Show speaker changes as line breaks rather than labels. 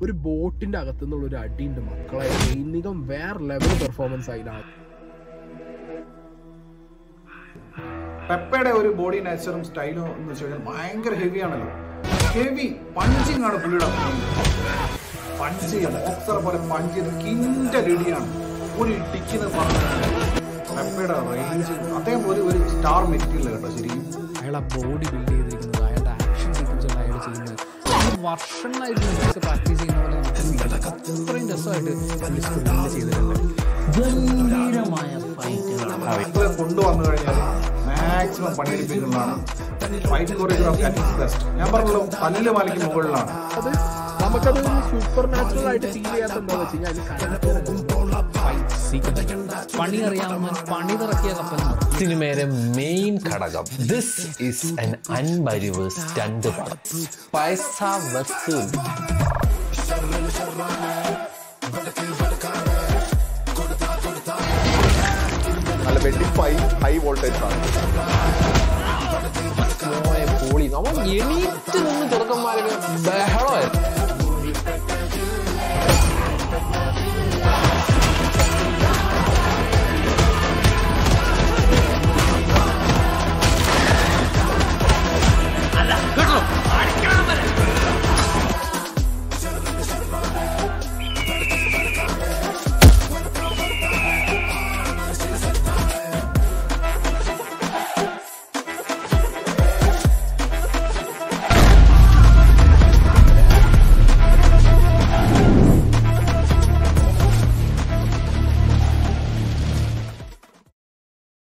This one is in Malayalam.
ഒരു ബോട്ടിന്റെ അകത്തുനിന്നുള്ള ഒരു അടിയുണ്ട് മക്കളെ സൈനികം വേറെ ലെവൽ പെർഫോമൻസ് ആയിട്ടാണ്
പെപ്പയുടെ ഒരു ബോഡി നേച്ചറും സ്റ്റൈലും എന്ന് വെച്ച് കഴിഞ്ഞാൽ ഭയങ്കര ഹെവി ആണല്ലോ ഹെവി പഞ്ചിങ് ആണ് പുള്ളിയുടെ പഞ്ച് ചെയ്യാം ഓക്സർ പോലെ പഞ്ച് ചെയ്ത് കിൻ്റെ റെഡിയാണ് ഒരു ഇടിക്കുന്ന പറഞ്ഞാൽ പെപ്പയുടെ റേഞ്ച് അദ്ദേഹം ഒരു ഒരു സ്റ്റാർ മെറ്റീരിയൽ കേട്ടോ ശരിക്കും
അയാൾ ആ ബോഡി ബിൽഡ് ചെയ്തിരിക്കുന്നത് അയാളുടെ ആക്ഷൻ സീക്വൻസുകൾ അയാൾ ചെയ്യുന്നത് അയാൾ വർഷങ്ങളായിട്ട് നെറ്റ്ഫ്ലിക്സ് പ്രാക്ടീസ് ചെയ്യുന്ന പോലെ നമുക്ക് അത്രയും രസമായിട്ട് പുള്ളി സ്ക്രീനിൽ ചെയ്തിട്ടുണ്ട്
ഗംഭീരമായ ഫൈറ്റുകളാണ്
ഇത് കൊണ്ടുവന്നു കഴിഞ്ഞാൽ മാക്സിമം പണിയെടുപ്പിക്കുന്നതാണ് ഫൈറ്റ് കൊറിയോഗ്രാഫി അറ്റ് ബെസ്റ്റ് ഞാൻ പറഞ്ഞല്ലോ തല്ല് മലയ്ക്ക് മുകളിലാണ്
അത് നമുക്കത് സൂപ്പർ നാച്ചുറൽ ആയിട്ട് ഫീൽ ചെയ്യാത്ത എന്താന്ന് വെച്ച് കഴിഞ്ഞാൽ
ഫൈറ്റ് സീക്വൻസ് പണി അറിയാവുന്ന പണി തിറക്കിയ കപ്പൽ
സിനിമയുടെ മെയിൻ ഘടകം this is an Anbariv stunt പടം പൈസ വസൂൽ
നല്ല വെട്ടിപ്പൈ ഹൈ വോൾട്ടേജ് ആണ്
പോളി നമ്മൾ എണീറ്റ് നിന്ന് ചെറുക്കന്മാരൊക്കെ